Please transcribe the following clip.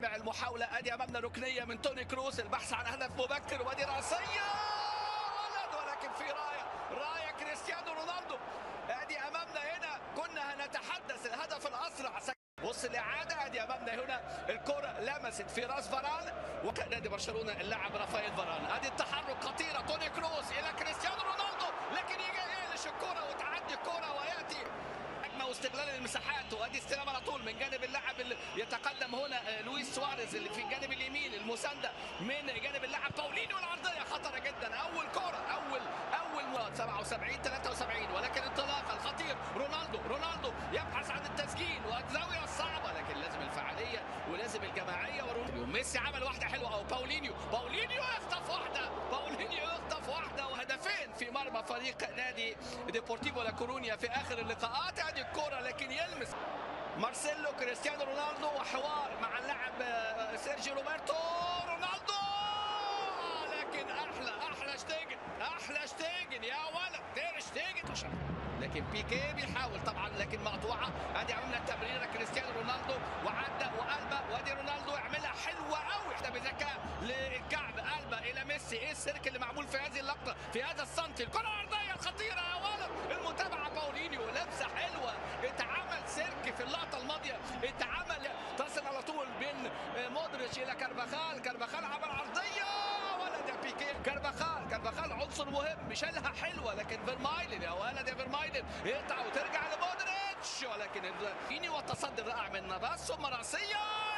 المحاولة ادي امامنا ركنية من توني كروس البحث عن هدف مبكر وادي راسية ولد ولكن في راية راية كريستيانو رونالدو ادي امامنا هنا كنا هنتحدث الهدف الاسرع بص الاعاده ادي امامنا هنا الكره لمست في راس فاران وكان نادي برشلونه اللاعب رافائيل فاران ادي التحرك خطيره توني كروس الى كريستيانو رونالدو لكن يجي يقلش الكره وتعدي الكره وياتي هجمه واستغلال المساحات وادي استلام على طول من جانب اللاعب اللي يتقدم هنا لويس سواريز اللي في الجانب اليمين المسانده من جانب اللاعب باولينيو العرضيه خطره جدا اول كره اول اول مراد 77 73 ولكن انطلاقه الخطير رونالدو رونالدو يبحث عن التسجيل والزاويه الصعبه لكن لازم الفعاليه ولازم الجماعيه ورونالدو ميسي عمل واحده حلوه او باولينيو باولينيو يخطف واحده باولينيو يخطف واحده وهدفين في مرمى فريق نادي ديبورتيفو لا كورونيا في اخر اللقاءات ادي الكره لكن يلمس مارسيلو كريستيانو رونالدو وحوار مع اللاعب سيرجي روبرتو رونالدو لكن احلى احلى شتيجن احلى شتيجن يا ولد تير شتيجن لكن بيكي بيحاول طبعا لكن مقطوعه ادي عملنا التمريره كريستيانو رونالدو وعدى وقلبه وادي رونالدو يعملها حلوه قوي ده بذكاء للكعب قلبه الى ميسي ايه السيرك اللي معمول في هذه اللقطه في هذا السنتي الكره العرضيه الخطيره يا ولد المتابعه باولينيو لمسه حلوه اتعمل سيرك في اللقطه الماضيه اتعمل تصل على طول بين مودريتش الى كارفاخال كارفاخال عمل عرضيه ولد يا بيكي كارفاخال كارفاخال عنصر مهم شالها حلوه لكن فيرمايلن يا ولد يا فيرمايلن يقطع وترجع لمودريتش ولكن فيني والتصدي الرائع من نافاس ثم راسيه